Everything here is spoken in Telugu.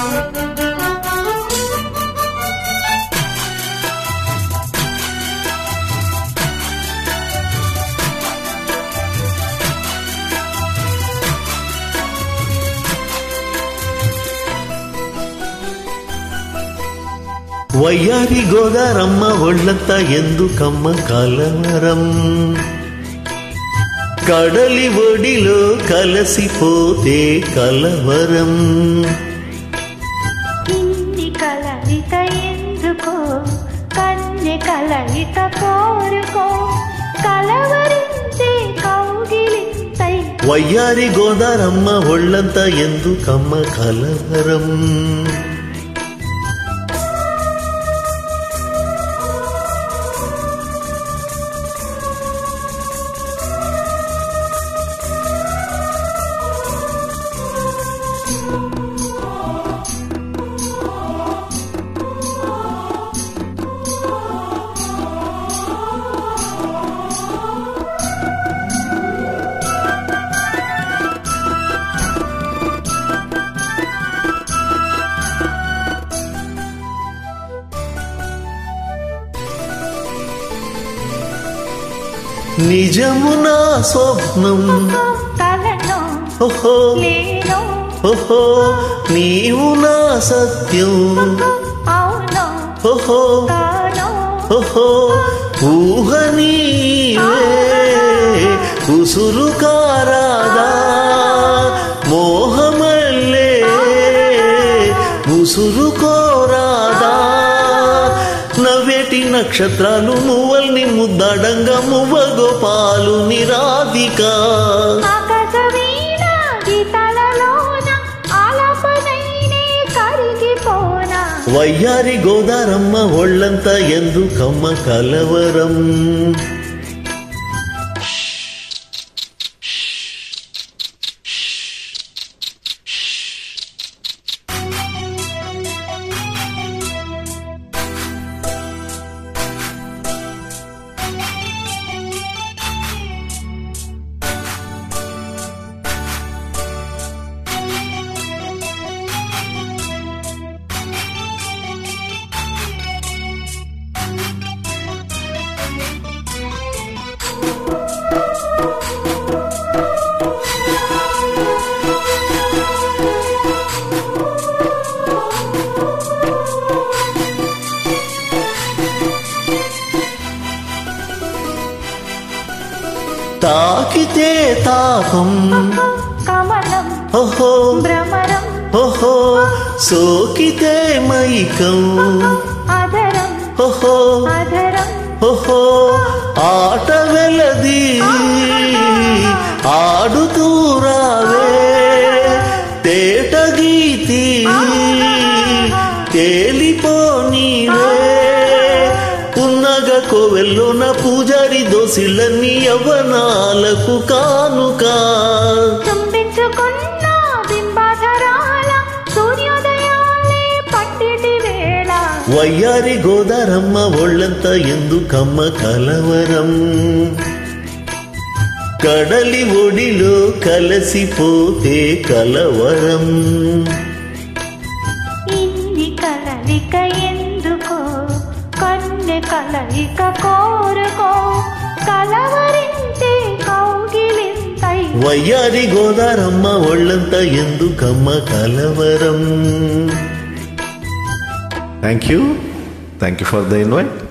వయ్యారి గోదారమ్మ ఒళ్ళంతా ఎందుకమ్మ కలవరం కడలి ఒడిలో కలసిపోతే కలవరం ఇన్ని కలయిక ఎందుకో కన్నె కలయిక కోరుకో కలవరించే కౌగిలింతై వయ్యారి గోదారమ్మ ఒళ్ళంతా ఎందుకమ్మ కలవరం నిజము నా స్వప్నం కలను ఓహో లేను ఓహో నీవు నా సత్యం అవును ఓహో కాను ఓహో ఊహ నీవే ఉసురు కారాదా మోహమల్లే ఉసురు కోరాదా నవ్వేటి నక్షత్రాలు నువ్వల్ని ముద్దడంగా మువ్వ గోపాలు నిరాధిక ఆకాశవీణ గీతాలలోన ఆలాపనైనే కరిగిపోనా వయ్యారి గోదారమ్మ ఒళ్ళంతా ఎందుకమ్మ కలవరం తాకితే తాపం కమలం ఓహో భ్రమరం ఓహో సోకితే మైకం అధరం ఓహో అధరం ఓహో ఆట వెలది ఆడుతూ రావే తేట గీతి తేలిపోనీవే ఉన్నగ కోవెల్లోన పూజారి దోసిళ్ళన్నీ యవ్వనాలకు కానుక చుంబించుకున్న బింబాధరాల సూర్యోదయాలే పట్టిటి వేళ వయ్యారి గోదారమ్మ ఒళ్ళంతా ఎందుకమ్మ కలవరం కడలి ఒడిలో కలసిపోతే కలవరం ఇన్ని కలలిక ఎందుకో కన్నె కలయిక కోరుకో కలవరించే కౌగిలింతై వయ్యారి గోదారమ్మ ఒళ్ళంతా ఎందుకమ్మ కలవరం thank you thank you for the invite